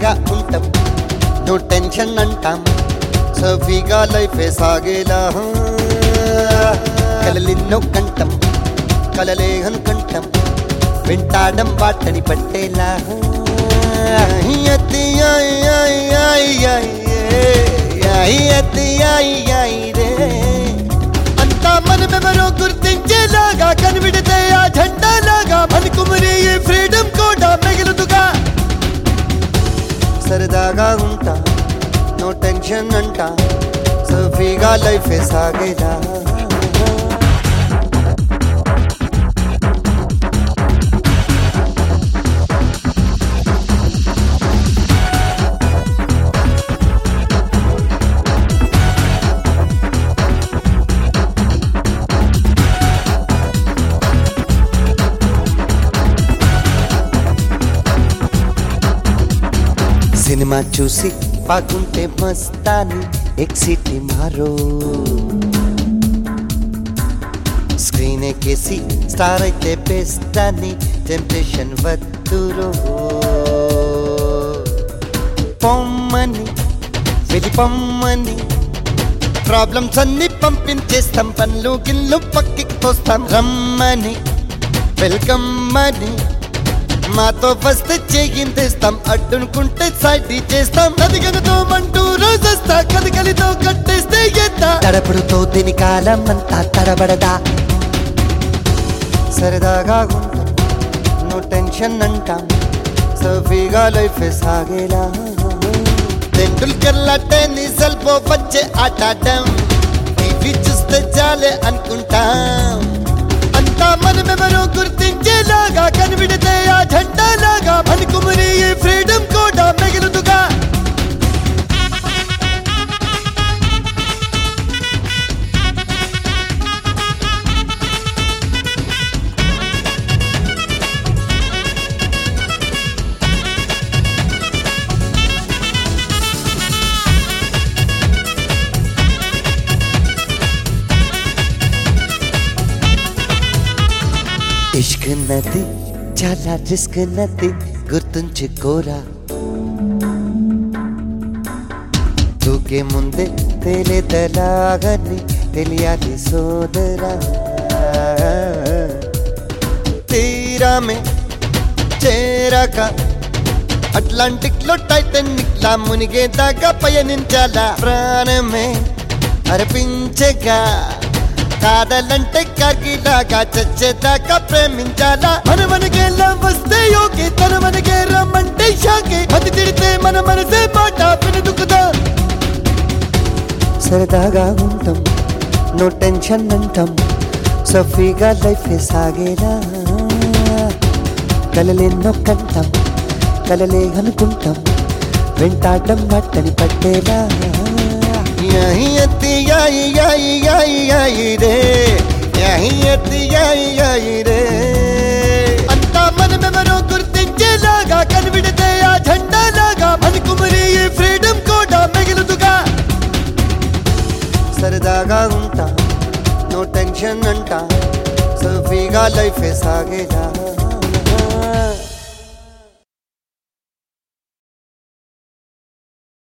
సరదాగా ఉంటాం no tension అంటాం సఫీగా లైఫ్ సాగేలా కలలిన్నో కంటం కలలే అనుకంటం వెంటాడం బాటని పట్టేలా అతి ఐ ఐ ఐ ఐ ఐ అతి ఐ ఐ రే అంతా మనమెవరో గుర్తించేలాగా కనివిడితే ఆ జెండాలాగా మనకుమరి ఈ ఫ్రీడమ్ కూడా మిగులుతుగా సరదాగా ఉంటా నో టెన్షన్ అంటా సఫీగా లైఫ్ సాగేలా సినిమా చూసి బాగుంటే మస్తాని ఎక్సిటీ మారో స్క్రీన్ ఎక్కేసి స్టార్ అయితే బెస్ట్ అని టెంప్టేషన్ వద్దురో పొమ్మని వెళ్ళి పొమ్మని ప్రాబ్లమ్స్ అన్ని పంపించేస్తాం పనులు గిల్లు పక్కికి తోస్తాం రమ్మని వెల్కమ్ అని మాతో వస్తే చేయిందేస్తాం అడ్డునుకుంటే సైడ్ చేస్తాం కదిగనతో మంటూ రోజేస్తా కదిగలితో కట్టేస్తే ఎత్తా తడపడుతో దీని కాలం అంతా తడబడదా సరదాగా ఉంటాం నో టెన్షన్ అంటాం సఫీగా లైఫ్ సాగేలా తెండుల్కర్ లాంటే నీ సల్పో వచ్చే ఆటాటం టీవీ చూస్తే చాలే అనుకుంటాం అంతా మనమెవరో గుర్తించేలాగా కనివిడితే ఆ జెండాలాగా మనకుమరి ఈ ఫ్రీడమ్ కూడా మిగులుతుగా ఇష్క్ నది చాలా రిస్క్ నది గుర్తుంచుకోరా దూకే ముందే తెలియదలాగని తెలియాలి సోదరా తీరామే చేరాక అట్లాంటిక్ లో టైటానిక్ లా మునిగేదాకా పయనించాలా ప్రాణమే అర్పించగా కాదలంటే కాకిలాగా చచ్చేదాకా ప్రేమించాలా మన మనకేలా వస్తే యోగి తన మనకే రమ్మంటే షాకి అది తిడితే మన మనసే మాట వినదుకుదా సరదాగా ఉంటాం నో టెన్షన్ అంటాం సఫీగా లైఫ్ సాగేలా కలలెన్నో కంటాం కలలే అనుకుంటాం వెంటాడడం మట్టని పట్టేలా యహి అతి యాయి యాయి యాయి యాయి రే యహి అతి యాయి యాయి రే అంతా మనమెవరో గుర్తించేలాగా కనివిడితే ఆ జెండాలాగా మనకుమరి ఈ ఫ్రీడమ్ కూడా మిగులుతుగా సరదాగా ఉంటా నో టెన్షన్ అంటా సఫీగా లైఫ్ సాగేలా